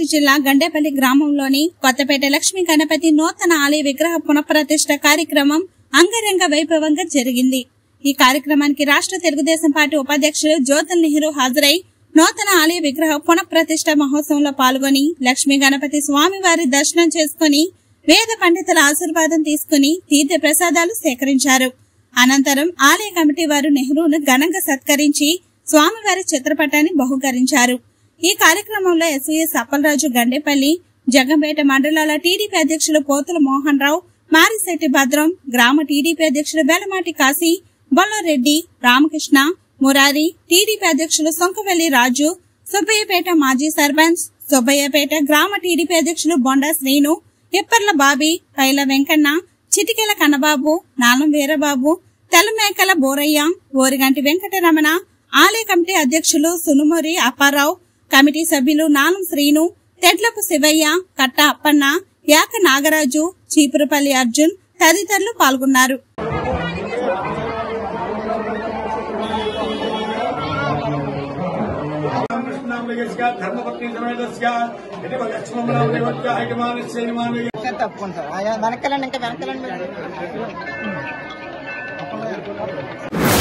రంగారెడ్డి జిల్లా గండేపల్లి గ్రామంలోని కొత్తపేట లక్ష్మీ గణపతి నూతన ఆలయ విగ్రహ పునఃప్రతిష్ఠ కార్యక్రమం అంగరంగ వైభవంగా జరిగింది ఈ కార్యక్రమానికి రాష్ట్ర తెలుగుదేశం పార్టీ ఉపాధ్యక్షులు జ్యోతుల్ నెహ్రూ హాజరై నూతన ఆలయ విగ్రహ పునఃప్రతిష్ఠ మహోత్సవంలో పాల్గొని లక్ష్మీ గణపతి స్వామి వారి దర్శనం చేసుకుని వేద పండితుల ఆశీర్వాదం తీసుకుని తీర్థ ప్రసాదాలు సేకరించారు అనంతరం ఆలయ కమిటీ వారు నెహ్రూను ఘనంగా సత్కరించి స్వామివారి చిత్రపటాన్ని బహుకరించారు ఈ కార్యక్రమంలో ఎస్వీఎస్ అప్పలరాజు గండేపల్లి జగంపేట మండలాల టీడీపీ అధ్యక్షులు పోతుల మోహన్ రావు మారిశెట్టి భద్రం గ్రామ టీడీపీ అధ్యక్షులు బెలమాటి కాశీ బొల్లారెడ్డి రామకృష్ణ మురారి టీడీపీ అధ్యక్షులు సొంకవెల్లి రాజు సుబ్బయ్యపేట మాజీ సర్పంచ్ సుబ్బయ్యపేట గ్రామ టీడీపీ అధ్యక్షులు బొండా శ్రీను ఇప్పర్ల బాబి పైల వెంకన్న చిటికెల కన్నబాబు నాలం వీరబాబు తెల్లమేకల బోరయ్య ఓరిగంటి వెంకటరమణ ఆలయ కమిటీ అధ్యక్షులు సునుమూరి అప్పారావు కమిటీ సభ్యులు నాలం శ్రీను తెడ్లపు శివయ్య కట్ట అప్పన్న యాక నాగరాజు చీపురుపల్లి అర్జున్ తదితరులు పాల్గొన్నారు कृष्णाम्बस्य धर्मपत्नी समेतस्य इति लक्ष्मणदेवस्य हैकमानस्य यजमानस्य ఇంకా తప్పుకుంటారు వెనకాలండి ఇంకా వెనకాలండి